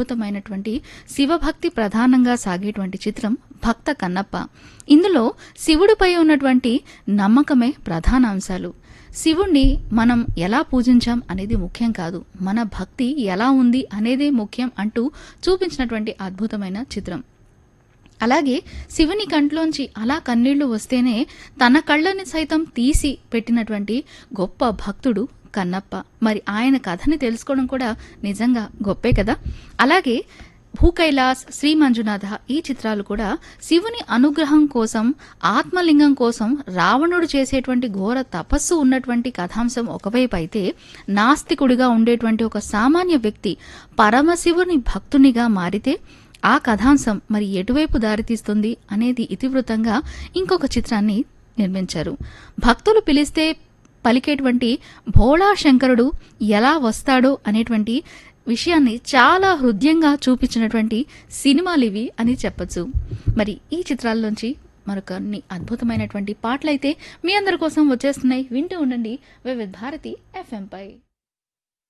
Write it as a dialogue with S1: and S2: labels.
S1: అద్భుతమైనటువంటి శివభక్తి ప్రధానంగా సాగేటువంటి చిత్రం భక్త కన్నప్ప ఇందులో శివుడిపై ఉన్నటువంటి నమ్మకమే ప్రధాన అంశాలు శివుణ్ణి మనం ఎలా పూజించాం అనేది ముఖ్యం కాదు మన భక్తి ఎలా ఉంది అనేదే ముఖ్యం అంటూ చూపించినటువంటి అద్భుతమైన చిత్రం అలాగే శివుని కంట్లోంచి అలా కన్నీళ్లు వస్తేనే తన కళ్ళని సైతం తీసి పెట్టినటువంటి గొప్ప భక్తుడు కన్నప్ప మరి ఆయన కథని తెలుసుకోవడం కూడా నిజంగా గొప్పే కదా అలాగే భూకైలాస్ శ్రీ మంజునాథ ఈ చిత్రాలు కూడా శివుని అనుగ్రహం కోసం ఆత్మలింగం కోసం రావణుడు చేసేటువంటి ఘోర తపస్సు ఉన్నటువంటి కథాంశం ఒకవైపు అయితే నాస్తికుడిగా ఉండేటువంటి ఒక సామాన్య వ్యక్తి పరమశివుని భక్తునిగా మారితే ఆ కథాంశం మరి ఎటువైపు దారితీస్తుంది అనేది ఇతివృత్తంగా ఇంకొక చిత్రాన్ని నిర్మించారు భక్తులు పిలిస్తే పలికేటువంటి భోళా శంకరుడు ఎలా వస్తాడో అనేటువంటి విషయాన్ని చాలా హృదయంగా చూపించినటువంటి సినిమాలు ఇవి అని చెప్పొచ్చు మరి ఈ చిత్రాల్లోంచి మరొకన్ని అద్భుతమైనటువంటి పాటలైతే మీ అందరి కోసం వచ్చేస్తున్నాయి వింటూ ఉండండి వివిధ్ భారతి ఎఫ్ఎంపై